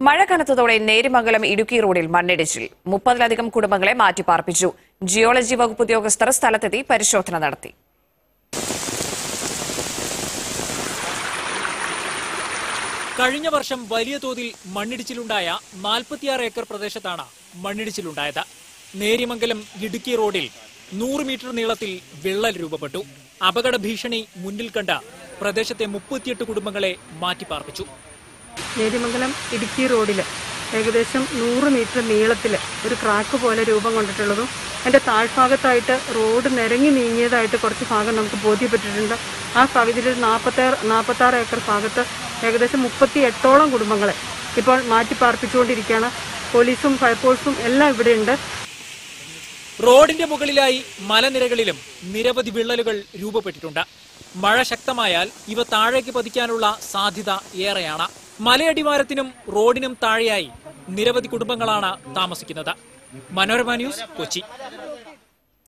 മഴ കനത്തതോടെ നേരിമംഗലം ഇടുക്കി റോഡിൽ മണ്ണിടിച്ചിൽ മുപ്പതിലധികം കുടുംബങ്ങളെ മാറ്റിപ്പാർപ്പിച്ചു ജിയോളജി വകുപ്പ് ഉദ്യോഗസ്ഥർ സ്ഥലത്തെത്തി പരിശോധന നടത്തി കഴിഞ്ഞ വർഷം വലിയ തോതിൽ മണ്ണിടിച്ചിലുണ്ടായ നാൽപ്പത്തിയാറ് ഏക്കർ പ്രദേശത്താണ് മണ്ണിടിച്ചിലുണ്ടായത് നേരിമംഗലം ഇടുക്കി റോഡിൽ നൂറ് മീറ്റർ നീളത്തിൽ വിള്ളൽ രൂപപ്പെട്ടു അപകട ഭീഷണി മുന്നിൽ കണ്ട പ്രദേശത്തെ മുപ്പത്തിയെട്ട് കുടുംബങ്ങളെ മാറ്റിപ്പാർപ്പിച്ചു നേരിമംഗലം ഇടുക്കി റോഡിൽ ഏകദേശം നൂറ് മീറ്റർ നീളത്തിൽ ഒരു ക്രാക്ക് പോലെ രൂപം കൊണ്ടിട്ടുള്ളതും അതിൻ്റെ താഴ്ഭാഗത്തായിട്ട് റോഡ് നിരങ്ങി നീങ്ങിയതായിട്ട് കുറച്ച് ഭാഗം നമുക്ക് ബോധ്യപ്പെട്ടിട്ടുണ്ട് ആ സാഹചര്യത്തിൽ നാൽപ്പത്താറ് നാൽപ്പത്താറ് ഏക്കർ ഭാഗത്ത് ഏകദേശം മുപ്പത്തി എട്ടോളം കുടുംബങ്ങളെ ഇപ്പോൾ മാറ്റി പാർപ്പിച്ചുകൊണ്ടിരിക്കുകയാണ് പോലീസും ഫയർഫോഴ്സും എല്ലാം ഇവിടെയുണ്ട് റോഡിന്റെ മുകളിലായി മലനിരകളിലും നിരവധി വിള്ളലുകൾ രൂപപ്പെട്ടിട്ടുണ്ട് മഴ ശക്തമായാൽ ഇവ താഴേക്ക് പതിക്കാനുള്ള സാധ്യത ഏറെയാണ് മലയടിവാരത്തിനും റോഡിനും താഴെയായി നിരവധി കുടുംബങ്ങളാണ് താമസിക്കുന്നത് മനോരമ ന്യൂസ് കൊച്ചി